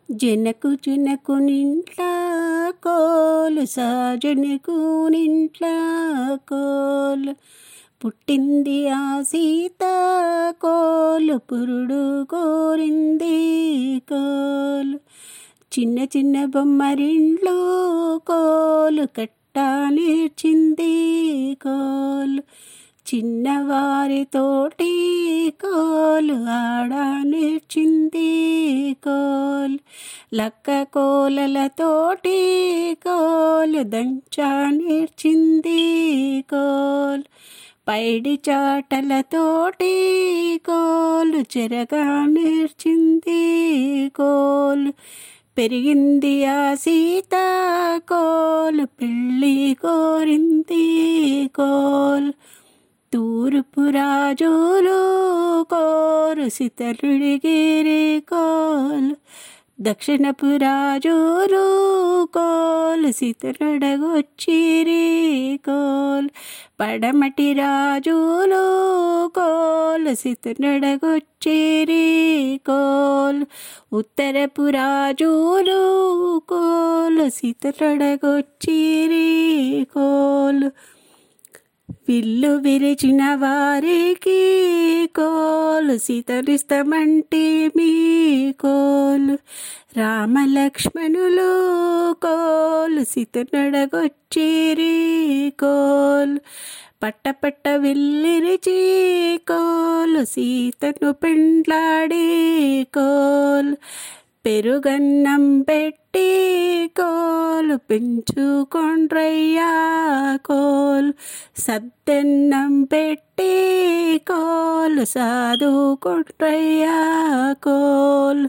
జనకు జనకు నింట్ల కోలు సాజనకు నింట్ల కోలు పుట్టింది ఆ సీత కోలు పురుడు కోరింది కోలు చిన్న చిన్న బొమ్మరిండ్లు కోలు కట్టా నేర్చింది కోలు చిన్నవారితోటి కోలు ఆడ నేర్చింది కోలు లక్క కోలలతోటి కోలు దంచా నేర్చింది కోలు పైడి చాటలతోటి కోలు చెరగా నేర్చింది కోలు పెరిగింది ఆ సీత కోలు పెళ్ళి కోరింది కోలు తూర్పు రాజులు కోరు సితరుడిగిరి కోలు దక్షిణపు రాజులు కోలు సితరుడగొచ్చిరి కోలు పడమటి రాజులు కోలు సితరుడగొచ్చిరి కోలు ఉత్తరపు రాజులు కోలు సితరుడగొచ్చిరి కోలు విల్లు విరిచిన వారికి కోలు సీతరిస్తామంటే మీ కోలు రామలక్ష్మణులు కోలు సీత నడగొచ్చిరి కోలు పట్ట పట్ట విల్లిరిచి కోలు సీతను పెండ్లాడి కోలు పెరుగన్నం పెట్టి కోలు పెంచుకొండ్రయ్యా కోలు సద్దన్నం పెట్టి కోలు సాధుకొండ్రయ్యా కోలు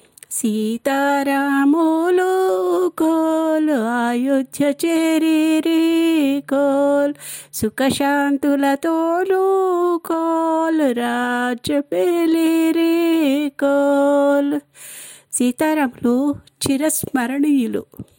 సీతారాములు కోలు అయోధ్య చేరిరి కోల్ సుఖశాంతులతోనూ కోలు రాజ్య పేలిరి కోల్ సీతారాములు చిరస్మరణీయులు